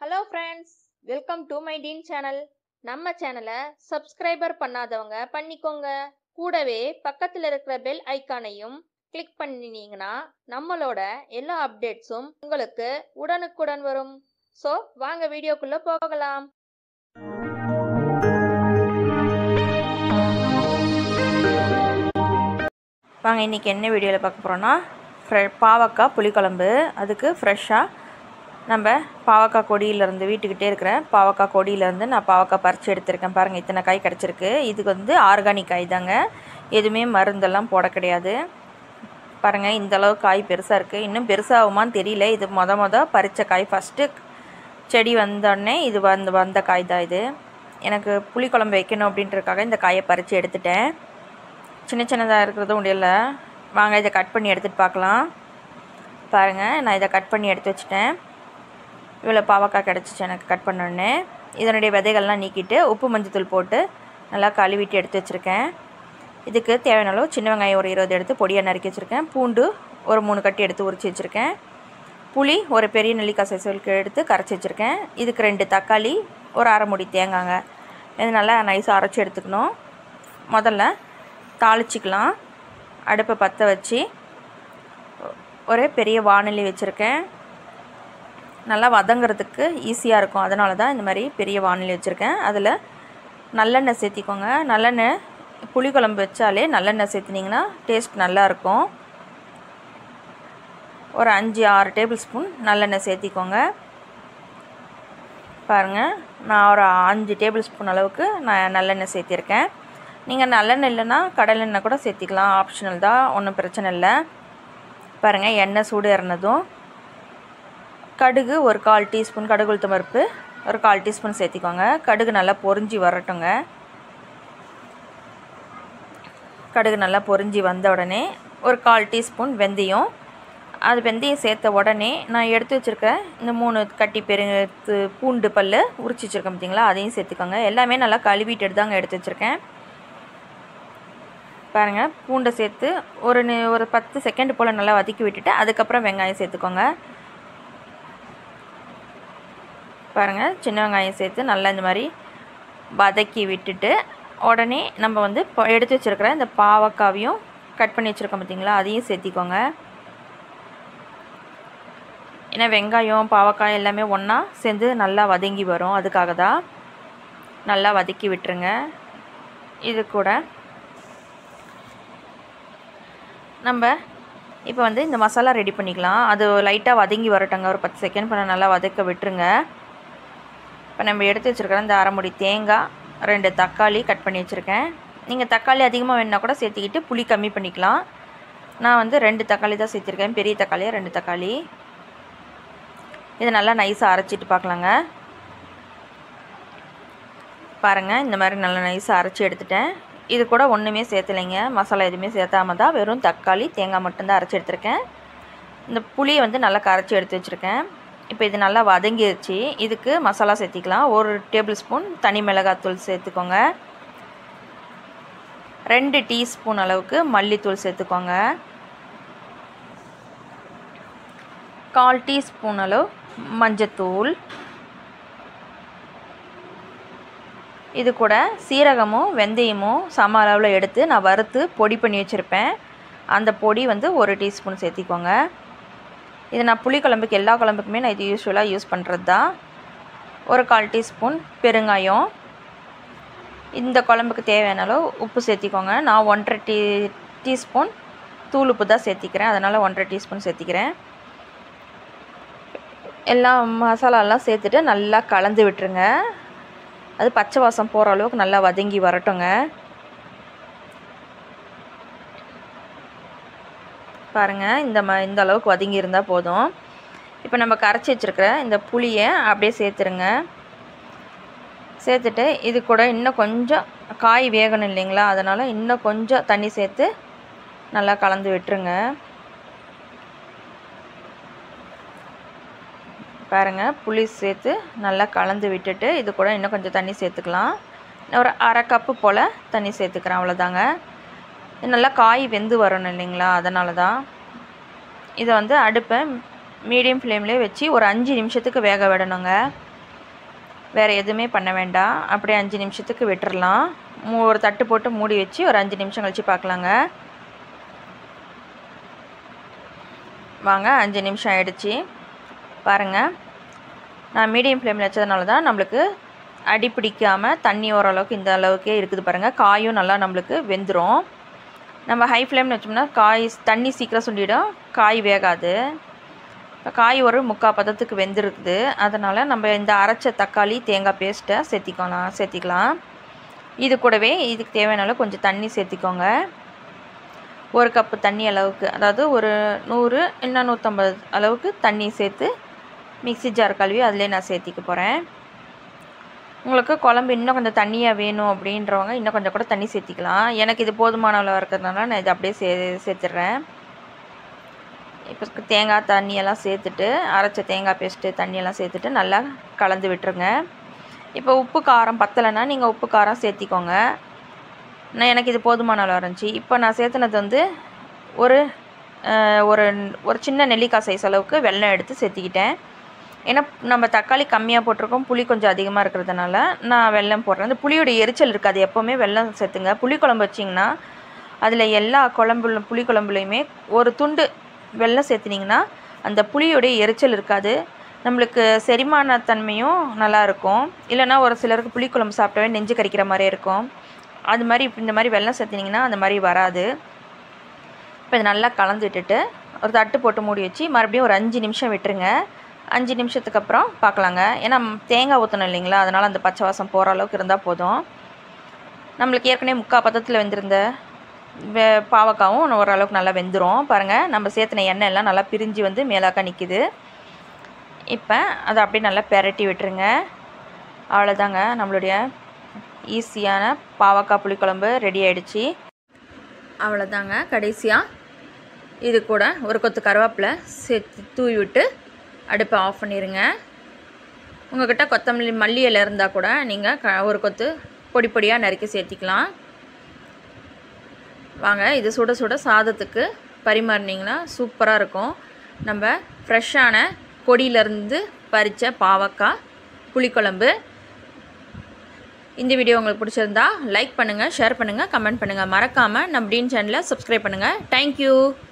hello friends welcome to my teen channel நம்ம சேனலை subscriber பண்ணாதவங்க பண்ணிக்கோங்க கூடவே பக்கத்தில் இருக்கிற பெல் ஐக்கானையும் கிளிக் பண்ணினீங்கன்னா நம்மளோட எல்லா அப்டேட்ஸும் உங்களுக்கு உடனுக்குடன் வரும் ஸோ வாங்க வீடியோக்குள்ளே போகலாம் வாங்க இன்றைக்கி என்ன வீடியோவில் பார்க்க போகிறோன்னா ஃப்ரெ பாவக்காய் புளிக்குழம்பு அதுக்கு ஃப்ரெஷ்ஷாக நம்ம பாவக்காய் கொடியிலேருந்து வீட்டுக்கிட்டே இருக்கிற பாவக்காய் கொடியிலேருந்து நான் பாவக்காய் பறித்து எடுத்திருக்கேன் பாருங்கள் இத்தனை காய் கிடச்சிருக்கு இதுக்கு வந்து ஆர்கானிக் காய் தாங்க எதுவுமே மருந்தெல்லாம் போட கிடையாது பாருங்கள் இந்த அளவு காய் பெருசாக இருக்குது இன்னும் பெருசாகுமான்னு தெரியல இது மொத மொத பறித்த காய் ஃபஸ்ட்டு செடி வந்தோடனே இது வந்து வந்த காய் தான் இது எனக்கு புளிக்குழம்பு வைக்கணும் அப்படின்றதுக்காக இந்த காயை பறித்து எடுத்துட்டேன் சின்ன சின்னதாக இருக்கிறதும் முடியல வாங்க இதை கட் பண்ணி எடுத்துகிட்டு பார்க்கலாம் பாருங்கள் நான் இதை கட் பண்ணி எடுத்து வச்சுட்டேன் இவ்வளோ பாவக்காய் கிடச்சிச்சு எனக்கு கட் பண்ணோடனே இதனுடைய விதைகள்லாம் நீக்கிட்டு உப்பு மஞ்சத்தூள் போட்டு நல்லா கழுவிட்டு எடுத்து வச்சுருக்கேன் இதுக்கு தேவையான அளவு சின்ன வெங்காயம் ஒரு இருபது எடுத்து பொடியாக நறுக்கி வச்சுருக்கேன் பூண்டு ஒரு மூணு கட்டி எடுத்து உரிச்சு வச்சுருக்கேன் புளி ஒரு பெரிய நெல்லிக்காய் சைஸ்களுக்கு எடுத்து கரைச்சி வச்சுருக்கேன் இதுக்கு ரெண்டு தக்காளி ஒரு அரை முடி தேங்காங்க இது நல்லா நைஸாக அரைச்சி எடுத்துக்கணும் முதல்ல தாளிச்சிக்கலாம் அடுப்பை பற்ற வச்சு ஒரு பெரிய வானொலி வச்சுருக்கேன் நல்லா வதங்கிறதுக்கு ஈஸியாக இருக்கும் அதனால தான் இந்த மாதிரி பெரிய வானொலி வச்சுருக்கேன் அதில் நல்லெண்ணெய் சேர்த்திக்கோங்க நல்லெண்ணெய் புளிக்குழம்பு வச்சாலே நல்லெண்ணெய் சேர்த்துனிங்கன்னா டேஸ்ட் நல்லாயிருக்கும் ஒரு அஞ்சு ஆறு டேபிள் ஸ்பூன் நல்லெண்ணெய் சேர்த்திக்கோங்க பாருங்கள் நான் ஒரு அஞ்சு டேபிள் ஸ்பூன் அளவுக்கு நான் நல்லெண்ணெய் சேர்த்திருக்கேன் நீங்கள் நல்லெண்ணெய் இல்லைன்னா கடலெண்ணெய் கூட சேர்த்திக்கலாம் ஆப்ஷனல் தான் ஒன்றும் பிரச்சனை இல்லை பாருங்கள் எண்ணெய் சூடு இறனதும் கடுகு ஒரு கால் டீஸ்பூன் கடுகு உளுத்தம் பருப்பு ஒரு கால் டீஸ்பூன் சேர்த்திக்கோங்க கடுகு நல்லா பொரிஞ்சி வரட்டுங்க கடுகு நல்லா பொரிஞ்சி வந்த உடனே ஒரு கால் டீஸ்பூன் வெந்தயம் அது வெந்தயம் சேர்த்த உடனே நான் எடுத்து வச்சுருக்க இந்த மூணு கட்டி பெரு பூண்டு பல் உரிச்சு வச்சுருக்கேன் பார்த்தீங்களா அதையும் சேர்த்துக்கோங்க எல்லாமே நல்லா கழுவிட்டு தாங்க எடுத்து வச்சுருக்கேன் பாருங்கள் பூண்டை சேர்த்து ஒரு நி- ஒரு பத்து செகண்ட் போல் நல்லா வதக்கி விட்டுட்டு அதுக்கப்புறம் வெங்காயம் சேர்த்துக்கோங்க பாருங்கள் சின்ன வெங்காயம் சேர்த்து நல்லா இந்த மாதிரி வதக்கி விட்டுட்டு உடனே நம்ம வந்து இப்போ எடுத்து வச்சுருக்கிற இந்த பாவக்காவையும் கட் பண்ணி வச்சுருக்கோம் பார்த்தீங்களா அதையும் சேர்த்திக்கோங்க ஏன்னா வெங்காயம் பாவக்காய் எல்லாமே ஒன்றா சேர்ந்து நல்லா வதங்கி வரும் அதுக்காக தான் நல்லா வதக்கி விட்டுருங்க இது கூட நம்ம இப்போ வந்து இந்த மசாலா ரெடி பண்ணிக்கலாம் அது லைட்டாக வதங்கி வரட்டுங்க ஒரு பத்து செகண்ட் பண்ண நல்லா வதக்க விட்டுருங்க இப்போ நம்ம எடுத்து வச்சுருக்கிற இந்த அரை முடி தேங்காய் ரெண்டு தக்காளி கட் பண்ணி வச்சுருக்கேன் நீங்கள் தக்காளி அதிகமாக வேணுன்னா கூட சேர்த்துக்கிட்டு புளி கம்மி பண்ணிக்கலாம் நான் வந்து ரெண்டு தக்காளி தான் சேர்த்துருக்கேன் பெரிய தக்காளியாக ரெண்டு தக்காளி இதை நல்லா நைஸாக அரைச்சிட்டு பார்க்கலாங்க பாருங்கள் இந்த மாதிரி நல்லா நைஸாக அரைச்சி எடுத்துட்டேன் இது கூட ஒன்றுமே சேர்த்துலைங்க மசாலா எதுவுமே சேர்த்தாம தான் வெறும் தக்காளி தேங்காய் மட்டும்தான் அரைச்சி எடுத்திருக்கேன் இந்த புளியை வந்து நல்லா கரைச்சி எடுத்து வச்சுருக்கேன் இப்போ இது நல்லா வதங்கிருச்சு இதுக்கு மசாலா சேர்த்திக்கலாம் ஒரு டேபிள் ஸ்பூன் தனி மிளகாத்தூள் சேர்த்துக்கோங்க ரெண்டு டீஸ்பூன் அளவுக்கு மல்லித்தூள் சேர்த்துக்கோங்க கால் டீஸ்பூன் அளவு மஞ்சத்தூள் இது கூட சீரகமும் வெந்தயமும் சம அளவில் எடுத்து நான் வறுத்து பொடி பண்ணி வச்சுருப்பேன் அந்த பொடி வந்து ஒரு டீஸ்பூன் சேர்த்திக்கோங்க இது நான் புளி குழம்புக்கு எல்லா குழம்புக்குமே நான் இது யூஸ்வலாக யூஸ் பண்ணுறது தான் ஒரு கால் டீஸ்பூன் பெருங்காயம் இந்த குழம்புக்கு தேவையான அளவு உப்பு சேர்த்திக்கோங்க நான் ஒன்றரை டீ டீஸ்பூன் தூள் உப்பு தான் சேர்த்திக்கிறேன் அதனால் ஒன்றரை டீஸ்பூன் சேர்த்திக்கிறேன் எல்லா மசாலாலாம் சேர்த்துட்டு நல்லா கலந்து விட்டுருங்க அது பச்சை வாசம் போகிற அளவுக்கு நல்லா வதங்கி வரட்டுங்க பாருங்கள் இந்த ம இந்த அளவுக்கு வதங்கி இருந்தால் போதும் இப்போ நம்ம கரைச்சி வச்சுருக்கிற இந்த புளியை அப்படியே சேர்த்துருங்க சேர்த்துட்டு இது கூட இன்னும் கொஞ்சம் காய் வேகணும் இல்லைங்களா அதனால் இன்னும் கொஞ்சம் தண்ணி சேர்த்து நல்லா கலந்து விட்டுருங்க பாருங்கள் புளி சேர்த்து நல்லா கலந்து விட்டுட்டு இது கூட இன்னும் கொஞ்சம் தண்ணி சேர்த்துக்கலாம் ஒரு அரை கப்பு போல் தண்ணி சேர்த்துக்கிறேன் அவ்வளோதாங்க இது நல்லா காய் வெந்து வரணும் இல்லைங்களா அதனால தான் இதை வந்து அடுப்பை மீடியம் ஃப்ளேம்லேயே வச்சு ஒரு அஞ்சு நிமிஷத்துக்கு வேக விடணுங்க வேறு எதுவுமே பண்ண வேண்டாம் அப்படியே அஞ்சு நிமிஷத்துக்கு விட்டுறலாம் மூ ஒரு தட்டு போட்டு மூடி வச்சு ஒரு அஞ்சு நிமிஷம் கழித்து பார்க்கலாங்க வாங்க அஞ்சு நிமிஷம் ஆயிடுச்சு பாருங்கள் நான் மீடியம் ஃப்ளேமில் வச்சதுனால தான் நம்மளுக்கு அடி பிடிக்காமல் தண்ணி ஓரளவுக்கு இந்த அளவுக்கே இருக்குது பாருங்கள் காயும் நல்லா நம்மளுக்கு வெந்துடும் நம்ம ஹை ஃப்ளேமில் வச்சோம்னா காய் தண்ணி சீக்கிரம் சுண்டிடும் காய் வேகாது இப்போ காய் ஒரு முக்கால் பதத்துக்கு வெந்திருக்குது அதனால் நம்ம இந்த அரைச்ச தக்காளி தேங்காய் பேஸ்ட்டை சேர்த்திக்கலாம் சேர்த்திக்கலாம் இது கூடவே இதுக்கு தேவையான அளவு கொஞ்சம் தண்ணி சேர்த்திக்கோங்க ஒரு கப்பு தண்ணி அளவுக்கு அதாவது ஒரு நூறு இல்லை நூற்றம்பது அளவுக்கு தண்ணி சேர்த்து மிக்ஸி ஜார் கழுவி அதிலே நான் சேர்த்திக்க போகிறேன் உங்களுக்கு குழம்பு இன்னும் கொஞ்சம் தண்ணியாக வேணும் அப்படின்றவங்க இன்னும் கொஞ்சம் கூட தண்ணி சேர்த்திக்கலாம் எனக்கு இது போதுமான அளவு இருக்கிறதுனால நான் இதை அப்படியே சே சேர்த்துட்றேன் இப்போ தேங்காய் தண்ணியெல்லாம் சேர்த்துட்டு அரைச்ச தேங்காய் பேஸ்ட்டு தண்ணியெல்லாம் சேர்த்துட்டு நல்லா கலந்து விட்டுருங்க இப்போ உப்பு காரம் பத்தலைன்னா நீங்கள் உப்பு காரம் சேர்த்திக்கோங்க நான் எனக்கு இது போதுமான அளவு இருந்துச்சு இப்போ நான் சேர்த்துனது வந்து ஒரு அஹ், ஒரு ஒரு சின்ன நெல்லிக்காய் சைஸ் அளவுக்கு வெல்லம் எடுத்து சேர்த்திக்கிட்டேன் ஏன்னா நம்ம தக்காளி கம்மியாக போட்டிருக்கோம் புளி கொஞ்சம் அதிகமாக இருக்கிறதுனால நான் வெல்லம் போடுறேன் அந்த புளியோட எரிச்சல் இருக்காது எப்போவுமே வெல்லம் சேர்த்துங்க புளி குழம்பு வச்சிங்கன்னா அதில் எல்லா குழம்புல புளி குழம்புலையுமே ஒரு துண்டு வெல்லம் சேர்த்துனிங்கன்னா அந்த புளியோடைய எரிச்சல் இருக்காது நம்மளுக்கு செரிமான தன்மையும் நல்லா இருக்கும் இல்லைன்னா ஒரு சிலருக்கு புளிக்குழம்பு சாப்பிட்டவே நெஞ்சு கறிக்கிற மாதிரி இருக்கும் அது மாதிரி இப்ப இந்த மாதிரி வெல்லம் சேர்த்தினிங்கன்னா அந்த மாதிரி வராது இப்போ இது நல்லா கலந்து விட்டுட்டு ஒரு தட்டு போட்டு மூடி வச்சு மறுபடியும் ஒரு அஞ்சு நிமிஷம் விட்டுருங்க அஞ்சு நிமிஷத்துக்கு அப்புறம் பார்க்கலாங்க ஏன்னா தேங்காய் ஊற்றணும் இல்லைங்களா அதனால் அந்த பச்சை வாசம் போகிற அளவுக்கு இருந்தால் போதும் நம்மளுக்கு ஏற்கனவே முக்கால் பதத்தில் வெந்திருந்த வே பாவக்காவும் ஓரளவுக்கு நல்லா வெந்துடும் பாருங்கள் நம்ம சேர்த்துன எண்ணெய் எல்லாம் நல்லா பிரிஞ்சு வந்து மேலாக்க நிற்கிது இப்போ அதை அப்படியே நல்லா பெரட்டி விட்டுருங்க அவ்வளோதாங்க நம்மளுடைய ஈஸியான பாவக்காய் புளிக்குழம்பு ரெடி ஆயிடுச்சு அவ்வளோதாங்க கடைசியாக இது கூட ஒரு கொத்து கருவேப்பிலை சேர்த்து தூவி விட்டு அடுப்பை ஆஃப் பண்ணிடுங்க உங்கள்கிட்ட கொத்தமல்லி மல்லி இலை இருந்தால் கூட நீங்கள் க ஒரு கொத்து பொடி பொடியாக நறுக்கி சேர்த்திக்கலாம் வாங்க இது சுட சுட சாதத்துக்கு பரிமாறினீங்கன்னா சூப்பராக இருக்கும் நம்ம ஃப்ரெஷ்ஷான கொடியிலேருந்து பறித்த பாவக்காய் புளிக்குழம்பு இந்த வீடியோ உங்களுக்கு பிடிச்சிருந்தா லைக் பண்ணுங்கள் ஷேர் பண்ணுங்கள் கமெண்ட் பண்ணுங்கள் மறக்காமல் நம்ம டீன் சேனலை சப்ஸ்கிரைப் பண்ணுங்கள் தேங்க்யூ